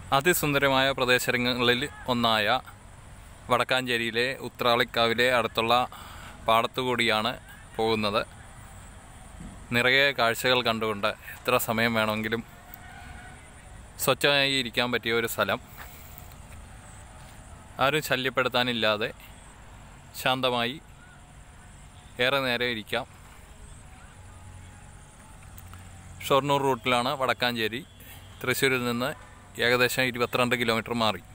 അതിസുന്ദരമായ പ്രദേശങ്ങളിൽ ഒന്നായ വടക്കാഞ്ചേരിയിലെ ഉത്രാളിക്കാവിലെ അടുത്തുള്ള പാടത്തുകൂടിയാണ് പോകുന്നത് നിറയെ കാഴ്ചകൾ കണ്ടുകൊണ്ട് എത്ര സമയം വേണമെങ്കിലും സ്വച്ഛമായി ഇരിക്കാൻ പറ്റിയ ഒരു സ്ഥലം ആരും ശല്യപ്പെടുത്താനില്ലാതെ ശാന്തമായി ഏറെ നേരം ഇരിക്കാം ഷൊർണൂർ റൂട്ടിലാണ് വടക്കാഞ്ചേരി തൃശ്ശൂരിൽ നിന്ന് ഏകദേശം ഇരുപത്തിരണ്ട് കിലോമീറ്റർ മാറി